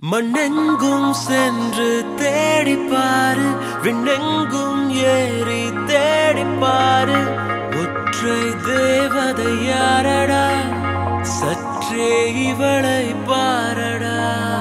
மண்ணெங்கும் சென்று தேடிப்பாரு விண்ணெங்கும் ஏறி தேடிப்பாரு ஒற்றை தேவதை யாரடா சற்றே இவளை பாரடா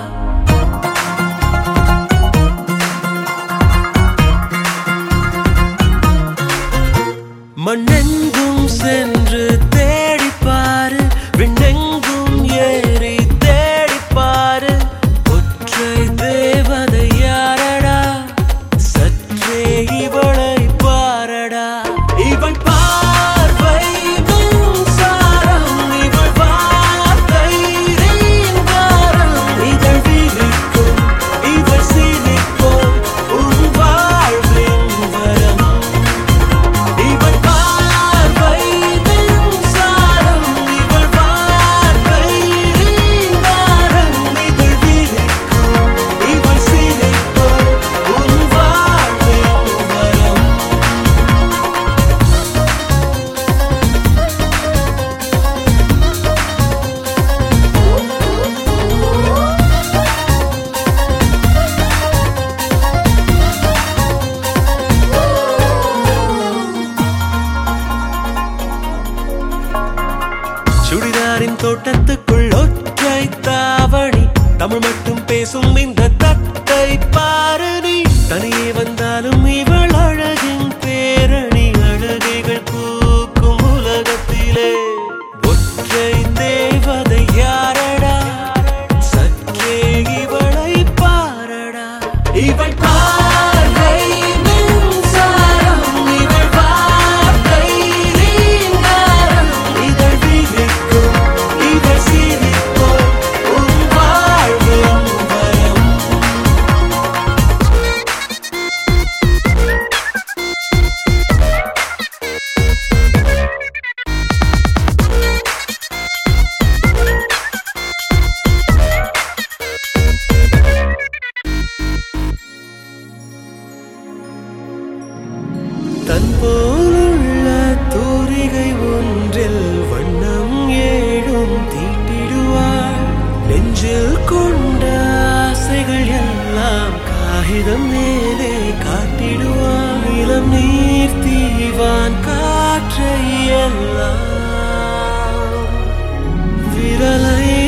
மண்ணெங்கும் சென்று தேடிப்பாரு விண்ணெங்கும் ஏறி தேடிப்பாரு ஒற்றை தேவதை யாரடா சற்றே இவளை பாரடா இவள் பார்வை மின்சாரம் இவள் வார்த்தை ரீங்காரம் இதழ் விழிக்கும் இவள் சிரிக்கும் உன் வாழ்வின் வரம் இவள் பார்வை மின்சாரம் இவள் வார்த்தை ரீங்காரம் இதழ் விழிக்கும் இவள் சிரிக்கும் உன் வாழ்வின் வரம் சுடிதாரின் தோட்டத்துக்குள் ஒற்றை தாவணி தமிழ் மட்டும் பேசும் இந்த தத்தை பாரு நீ தனியே வந்தாலும் இவள் அழகின் பேரணி அழகைகள் பூக்கும் உலகத்திலே ஒற்றை தேவதை யாரடா சற்றே இவளை பாரடா இவள் பார்வை மின்சாரம் இவள் வார்த்தை ரீங்காரம் இதழ் விழிக்கும் இவள் சிரிக்கும் உன் வாழ்வின் வரம் தன் போலுள்ள தூரிகை ஒன்றில் வண்ணம் ஏழும் தீட்டிடுவாள் நெஞ்சில் கொண்ட ஆசைகள் எல்லாம் காகிதம் மேலே காட்டிடுவாள் இளம் நீர் தீவான் காற்றை எல்லாம் விரலை